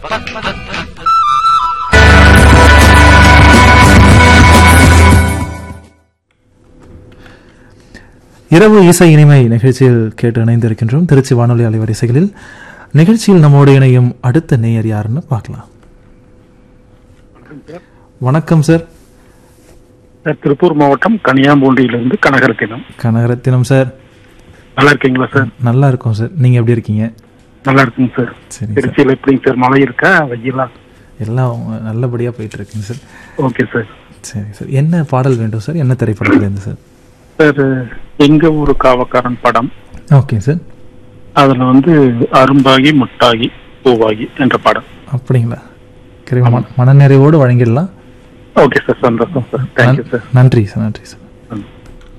இரவு இசை இனிமை நிகழ்ச்சியில் கேட்டு இணைந்திருக்கின்றோம் திருச்சி வானொலி அலைவரிசைகளில் நிகழ்ச்சியில் நம்மோடு இணையும் அடுத்த நேயர் யாருன்னு பார்க்கலாம் வணக்கம் சார் சார் திருப்பூர் மாவட்டம் கனியாம்பூண்டியிலிருந்து கனகரத்தினம் கனகரத்தினம் சார் நல்லா இருக்கீங்களா சார் நல்லா இருக்கும் சார் நீங்க எப்படி இருக்கீங்க நல்லா இருக்குங்க சார் சரிங்க சார் திருச்சியில் எப்படிங்க சார் மழை இருக்கா வெயிலா எல்லாம் நல்லபடியா போயிட்டு இருக்குங்க சார் ஓகே சார் சரி சார் என்ன பாடல் வேண்டும் சார் என்ன திரைப்படத்துலேருந்து சார் சார் எங்க ஊரு காவக்காரன் படம் ஓகே சார் அதுல வந்து அரும்பாகி முட்டாகி பூவாகி என்ற படம் அப்படிங்களா சரி மன- மனநிறைவோடு வழங்கிடலாம் ஓகே சார் சந்தோஷம் சார் தேங்க்யூ சார் நன்றி சார் நன்றி சார்